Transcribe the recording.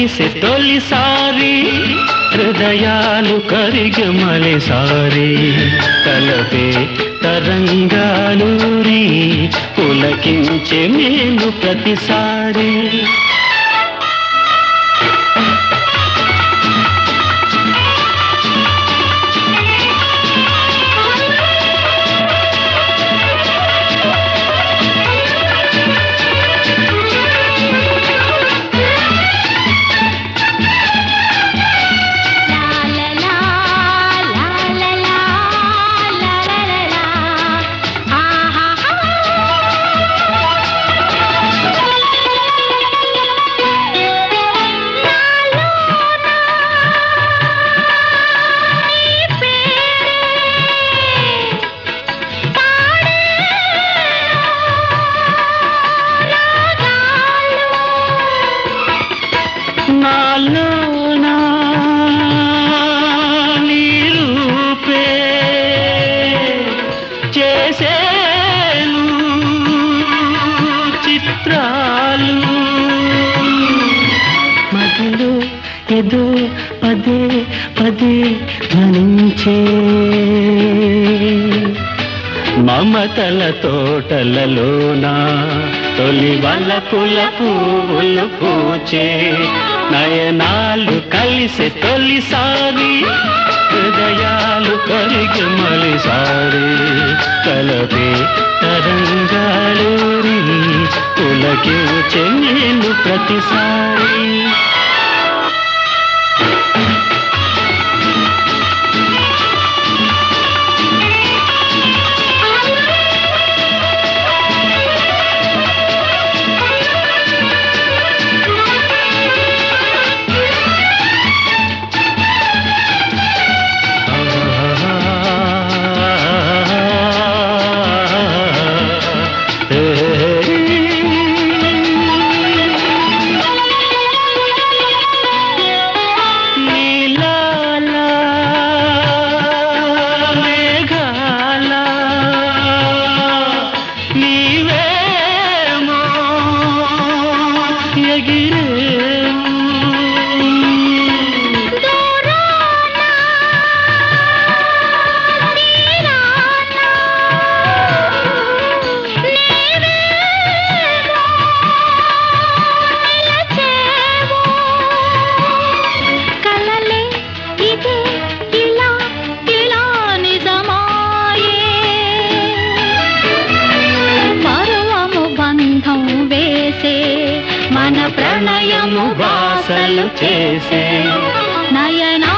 కలిసే తొలిసారి హృదయాలు కరిగి మలిసారి తలపే తరంగాలూరి పులకించే మేలు ప్రతిసారి నాలోనా నీ రూపే చేసేను చిత్రాలు మదిలో ఏదో పదే పదే ధ్వనించే మమతల తోటలలోన తొలి వలపుల పువ్వులు పూచే నయనాలు కలిసే తొలిసారి హృదయాలు కరిగి మలిసారి కలపే తరంగాలూరి పులకించే నేను ప్రతిసారి నీలాల మేఘాల నీవేమో ఎగిరేము కలలే ఇదే ఇలా ఇలా నిజమాయే పర్వము బంధం వేసే మన ప్రణయము బాసలు చేసే నయనా